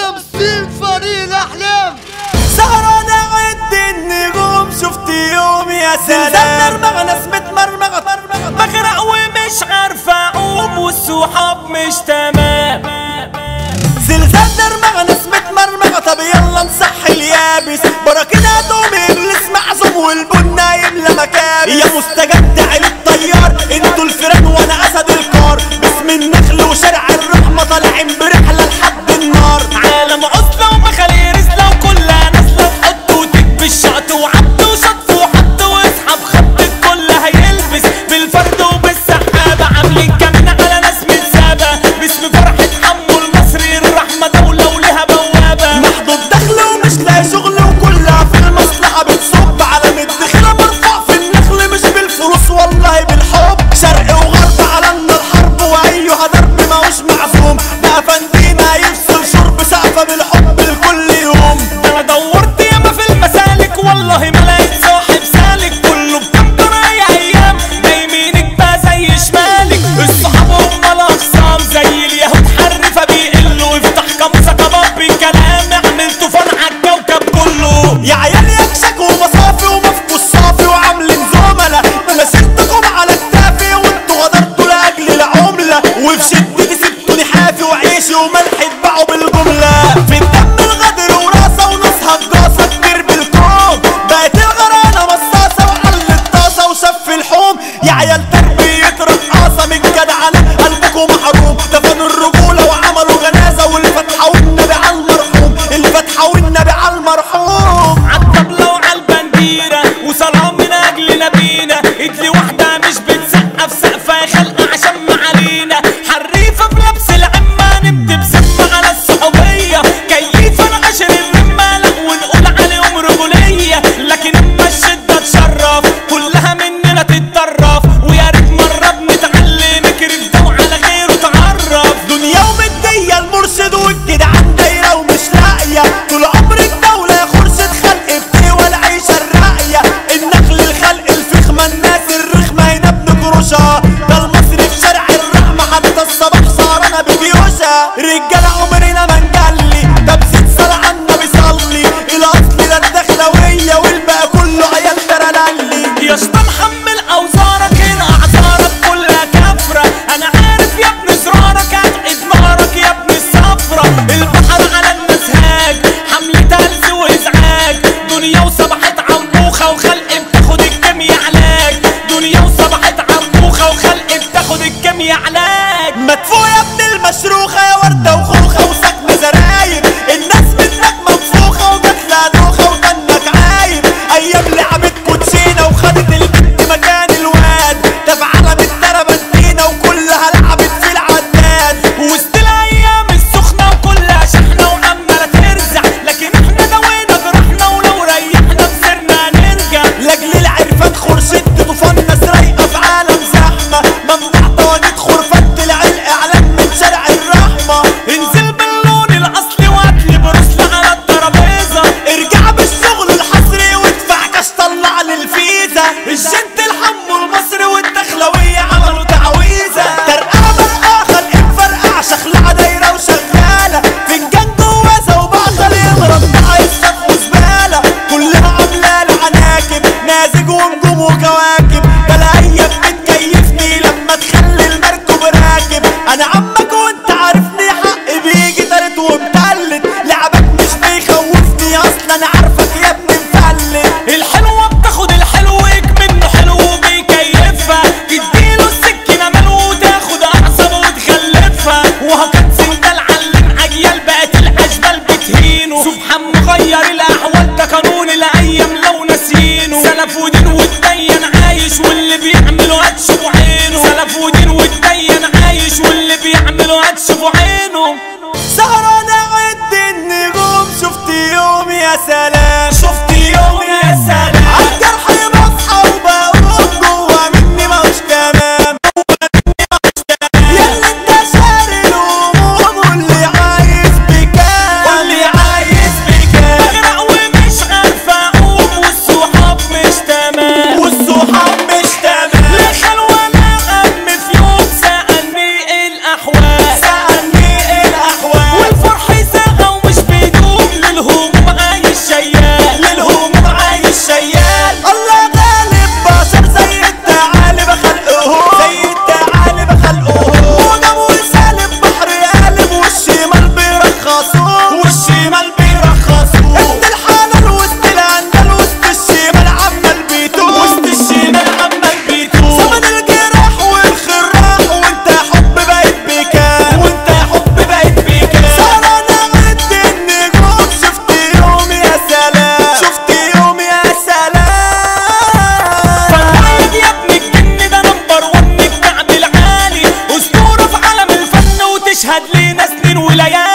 تمثيل فريق الأحلام سهرانة عد النجوم شفت يوم يا سلام مرمغ ناس متمرمغة بغرق ومش عارفة أقوم والصحاب مش تمام زلزال درمغة ناس متمرمغة طب يلا نصح اليابس براكينها دوم ابليس معزوم والبن نايم لمكابس يا مستجد عيل الطيار انتوا الفيران وانا اسد الكار باسم النخل وشارع الرحمة طالعين برحلة لحد النار عالم عزلة ومخالي رزلة وكلها نازلة تحط وتكبي الشط وعد وشط وحط واسحب خط الكل هيلبس بالفرد وبالسحابة عاملين كمان على ناس متسابة باسم فرحة حمو المصري الرحمة دولة ولها بوابة محدود دخل ومش لاقي شغل وكلها في المصلحة بتصب على مدخلة مرفوع في النخل مش بالفلوس والله بالحب شرق وغرب علنا الحرب وايها ضرب ماهوش معصوم ده فندينا يفصل شرب سقفة بالحب لكل يوم ده انا دورت ياما في المسالك والله ما لقيت صاحب سالك كله بكم رايح ايام نايمينك بقى زي شمالك الصحاب هم الاخصام زي اليهود حرفة بيقلوا افتح كمسة كباب بالكلام اعمل طوفان عالكوكب كله يا عيال يكشك ومصافي ومفكوا الصافي وعاملين زملاء مسيرتكم على كتافي وانتوا غدرتوا لاجل العملة وفي شدتي سبتوني حافي وعيشي وملح اتباعوا بالجملة في الدم الغدر وراسة ونصها الجاسة كبير بالكوم بقت الغرانة مصاصة وحل الطاسة وشف الحوم يا عيال تربية رقاصة من جدعنة قلبكم محروم دفنوا الرجولة وعملوا جنازة والفتحة والنبي على المرحوم الفتحة والنبي على المرحوم عالطبلة وعالبنديرة وصلاة من أجل نبينا إدلي واحدة مش بتسقف سقفة يا خلق عشان معالينا حريفة في لبس العمة نمت بسمة على الصحوبية كيفة نقشر الرمة لا ونقول عليهم رجولية لكن اما الشدة تشرف كلها مننا تتطرف ويا ريت مرة بنتعلم اكرم ده وعلى غيره تعرف دنيا ومدية المرشد والجدعان دايرة ومش لاقية طول عمر الدولة يا خرشة خلق بتقوى العيشة الراقية النخل الخلق الفخمة الناس الرخمة هنا ابن قروشها ده المصري في شارع الرحمة حتى الصباح صارنا بجيوشها رجالة عمرنا ما نجلي ده بزيد صلاة على النبي صلي الاصل ده الدخلوية والباقي كله عيال ترللي يا اسطى محمل اوزارك هنا اعذارك كلها كفرة انا عارف يا ابن زرارك هتعيد نارك يا ابن الصفرة البحر على النسهاج حملة هلس وازعاج دنيا وصبحت عنبوخة وخلق بتاخد الكيميا علاج دنيا وصبحت عنبوخة وخلق بتاخد الكيميا علاج مدفوع يا ابن المشروخة يا وردة وخوخة وسكن زرايب الناس منك منفوخة وجات لها دوخة وجنك عايب ايام لعبت كوتشينة وخدت البنت مكان الواد تفعلها بالتربنتينة وكلها لعبت في العداد وسط الايام السخنة وكلها شحنة وعمالة ترزع لكن احنا نوينا جرحنا ولو ريحنا مسيرنا نرجع لاجل العرفان خرشد طوفان ناس رايقة في عالم زحمة ممنوع طوانيت خرفان العلق اعلان من شارع الرحمة انزل باللون الاصلي وهاتلي بروسلة على الترابيزة ارجع بالشغل الحصري وادفع كاش طلع للفيزا الجنت الحمو المصري والدخلوية عملوا تعويذة ترقعة بالآخر انفرقع شخلعة دايرة وشغالة فنجان جوازة وبعضل يضرب عايز شاف وزبالة كلها عاملة العناكب نازج ونجوم وكواكب بلا ايام بتكيفني لما تخلي المركب راكب انا عمك وانت عارفني حق بيجي تالت ومتلت لعبك مش بيخوفني اصلا انا عارفك يا ابني مفلت الحلوة بتاخد الحلو منه حلو وبيكيفها تديله السكينة ملو وتاخد اعصابه وتخلفها وهكذا سندال علم اجيال بقت الاشبال بتهينه سبحان مغير الاحوال ده قانون الايام لو ناسينه سلف ودين والدين عايش واللي بيعمله هتشوفوا عينه سلف ودين والدين عايش واللي بيعمله هتشوفوا عينه سهرانة عد النجوم شفت يوم يا سلام شفت يوم يا سلام عالجرح بصحى وبقوم جوا مني ماهوش تمام ياللي انت شاري الهموم واللي عايز بكام واللي عايز بكام بغرق ومش عارفة اقوم والصحاب مش تمام والصحاب مش تمام لا خلوة لا غم في يوم سألني الاحوال سألني وليالي